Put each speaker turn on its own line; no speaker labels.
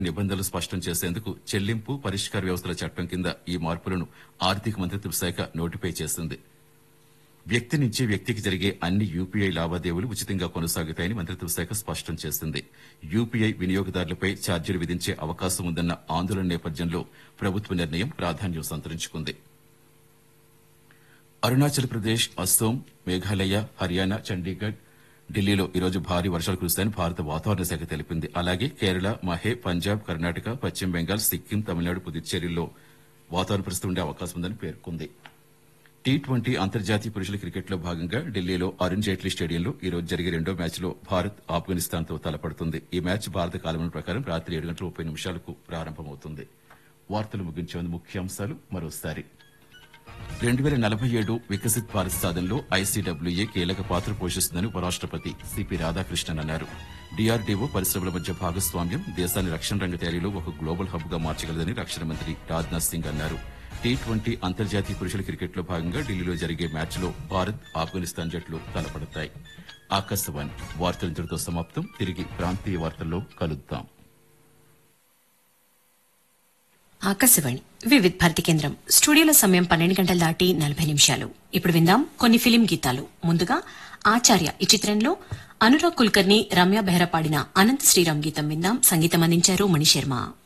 నిబంధనలు స్పష్టం చేసేందుకు చెల్లింపు పరిష్కార వ్యవస్థల చట్టం కింద ఈ మార్పులను ఆర్థిక మంత్రిత్వ శాఖ నోటిఫై చేసింది వ్యక్తి నుంచి వ్యక్తికి జరిగే అన్ని యూపీఐ లావాదేవీలు ఉచితంగా కొనసాగుతాయని మంత్రిత్వ శాఖ స్పష్టం చేసింది యూపీఐ వినియోగదారులపై ఛార్జీలు విధించే అవకాశం ఉందన్న ఆందోళన నేపథ్యంలో ప్రభుత్వ నిర్ణయం ప్రాధాన్యం సంతరించుకుంది అరుణాచల్ ప్రదేశ్ అస్సోం మేఘాలయ హర్యానా చండీగఢ్ ఢిల్లీలో ఈరోజు భారీ వర్షాలు కురుస్తాయని భారత వాతావరణ శాఖ తెలిపింది అలాగే కేరళ మహే పంజాబ్ కర్ణాటక పశ్చిమ బెంగాల్ సిక్కిం తమిళనాడు పుదుచ్చేరిలో వాతావరణ పరిస్థితి ఉండే అవకాశం ఉందని పేర్కొంది టీ ట్వంటీ అంతర్జాతీయ పురుషుల క్రికెట్లో భాగంగా ఢిల్లీలో అరుణ్ జైట్లీ స్టేడియంలో ఈ రోజు జరిగే రెండో మ్యాచ్లో భారత్ ఆఫ్ఘనిస్తాన్తో తలపడుతుంది ఈ మ్యాచ్ భారత కాలమానం ప్రకారం రాత్రి ఏడు గంటల ముప్పై నిమిషాలకు ప్రారంభమవుతుంది వార్తలు ముగించే ముందు ముఖ్యాంశాలు మరోసారి రెండు వేల నలభై ఏడు వికసిత్ భారత్ సాధనలో ఐసీడబ్ల్యూఏ కీలక పాత్ర పోషిస్తుందని ఉపరాష్టపతి సిపి రాధాకృష్ణన్ అన్నారు డీఆర్డీఓ పరిశ్రమల మధ్య భాగస్వామ్యం దేశాన్ని రక్షణ రంగ తయారీలో ఒక గ్లోబల్ హబ్ గా మార్చగలదని రక్షణ మంత్రి రాజ్నాథ్ సింగ్ అన్నారు టీ ట్వంటీ అంతర్జాతీయ పురుషుల క్రికెట్లో భాగంగా ఢిల్లీలో జరిగే మ్యాచ్లో భారత్ ఆఫ్ఘనిస్తాన్ జట్లు తలపడతాయి ఆకాశవాణి వార్తలు ఇంతటితో సమాప్తం తిరిగి ప్రాంతీయ వార్తల్లో కలుద్దాం
ఆకాశవాణి వివిధ్ భారతి కేంద్రం స్టూడియోలో సమయం పన్నెండు గంటల దాటి నలభై నిమిషాలు ఇప్పుడు విందాం కొన్ని ఫిలిం గీతాలు ముందుగా ఆచార్య ఈ చిత్రంలో అనురాగ్ కుల్కర్ని రమ్య బెహ్రా పాడిన అనంత శ్రీరామ్ గీతం విందాం సంగీతం అందించారు మణిశర్మ